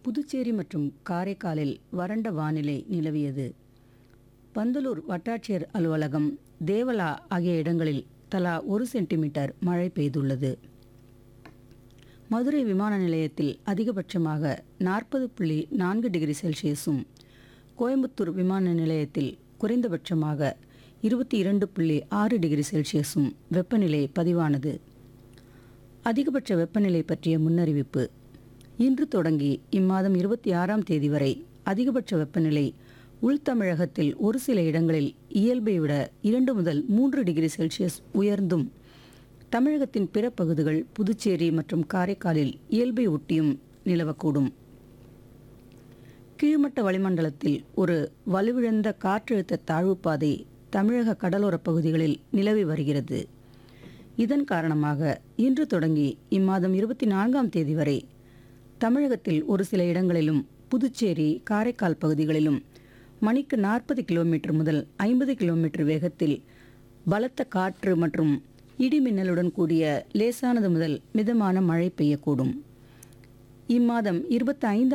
புதுச்சேரி மற்றும் காரைக்காலில் வறண்ட வானிலை நிலவியது பந்தலூர் வட்டாட்சியர் அலுவலகம் தேவலா ஆகிய இடங்களில் தலா ஒரு சென்டிமீட்டர் மழை பெய்துள்ளது மதுரை விமான நிலையத்தில் அதிகபட்சமாக நாற்பது புள்ளி நான்கு டிகிரி செல்சியஸும் கோயம்புத்தூர் விமான நிலையத்தில் குறைந்தபட்சமாக இருபத்தி இரண்டு புள்ளி ஆறு டிகிரி செல்சியஸும் வெப்பநிலை பதிவானது அதிகபட்ச வெப்பநிலை பற்றிய முன்னறிவிப்பு இன்று தொடங்கி இம்மாதம் இருபத்தி ஆறாம் தேதி வரை அதிகபட்ச வெப்பநிலை உள்தமிழகத்தில் ஒரு சில இடங்களில் இயல்பை விட இரண்டு முதல் மூன்று டிகிரி செல்சியஸ் உயர்ந்தும் தமிழகத்தின் பிற பகுதிகள் புதுச்சேரி மற்றும் காரைக்காலில் இயல்பை ஒட்டியும் நிலவக்கூடும் கீழ்மட்ட வளிமண்டலத்தில் ஒரு வலுவிழந்த காற்றழுத்த தாழ்வுப்பாதை தமிழக கடலோரப் பகுதிகளில் நிலவி வருகிறது இதன் காரணமாக இன்று தொடங்கி இம்மாதம் இருபத்தி நான்காம் தேதி வரை தமிழகத்தில் ஒரு சில இடங்களிலும் புதுச்சேரி காரைக்கால் பகுதிகளிலும் மணிக்கு நாற்பது கிலோமீட்டர் முதல் ஐம்பது கிலோமீட்டர் வேகத்தில் பலத்த காற்று மற்றும் இடி மின்னலுடன் கூடிய லேசானது முதல் மிதமான மழை பெய்யக்கூடும் இம்மாதம் இருபத்தி ஐந்தாம்